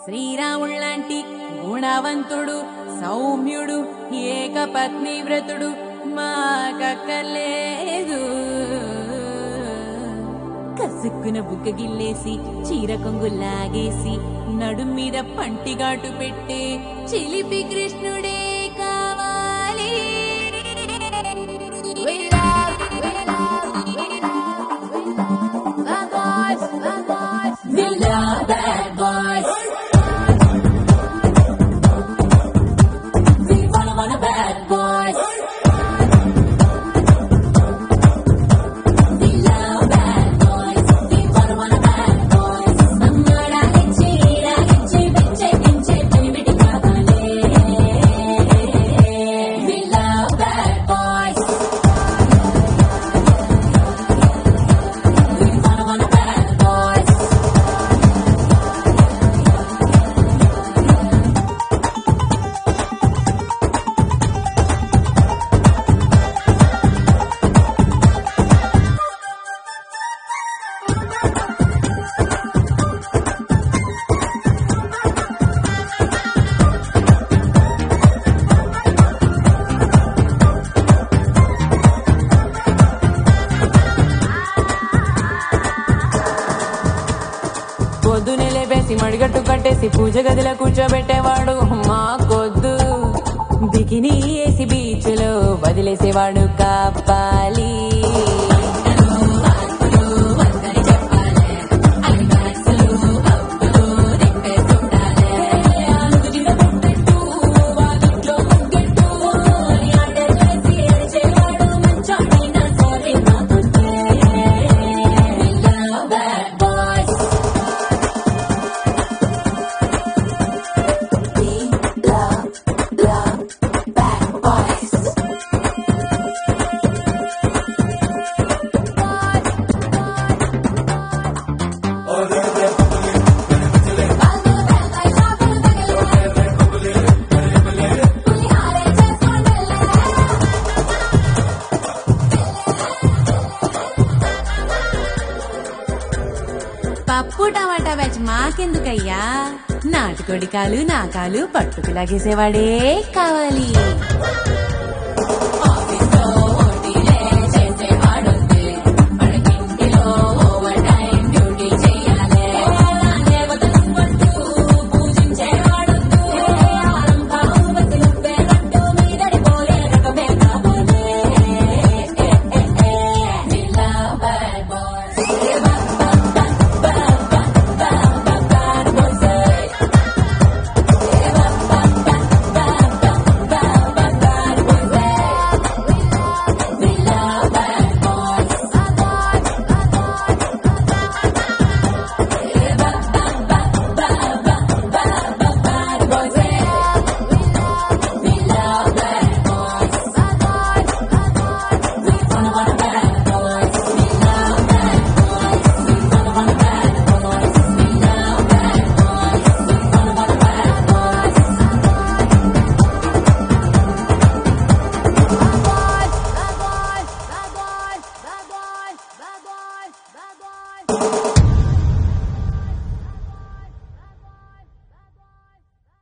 శ్రీరాముళ్ళంటి గుణవంతుడు సౌమ్యుడు ఏకపత్ని వ్రతుడు మాకక్కర్లేదు కసుక్కున బుగ్గ గిల్లేసి చీర కొంగు లాగేసి నడుం మీద పంటిగాటు పెట్టే చిలిపి కృష్ణుడే కావాలి We love, we love, we love, we love bad boys, bad boys. We love bad boys. We wanna wanna bad boys. We love bad boys. We wanna wanna bad boys. అమ్మడాలిచ్చి, ఈడాలిచ్చి, పిచ్చెక్కించే పిడిపిడి కావాలే. We love bad boys. We wanna wanna bad boys. పొద్దునే లేపేసి మడిగట్టు కట్టేసి పూజ గదిలో కూర్చోబెట్టేవాడు మా కొద్దు bikini వేసి beach లో వదిలేసేవాడు కాపాలి Bad boys. We love, love bad boys. పప్పు టమాటా batch మాకెందుకయ్యా నాటుకోడి కాలు నా కాలు పట్టుకు లాగేసేవాడే కావాలి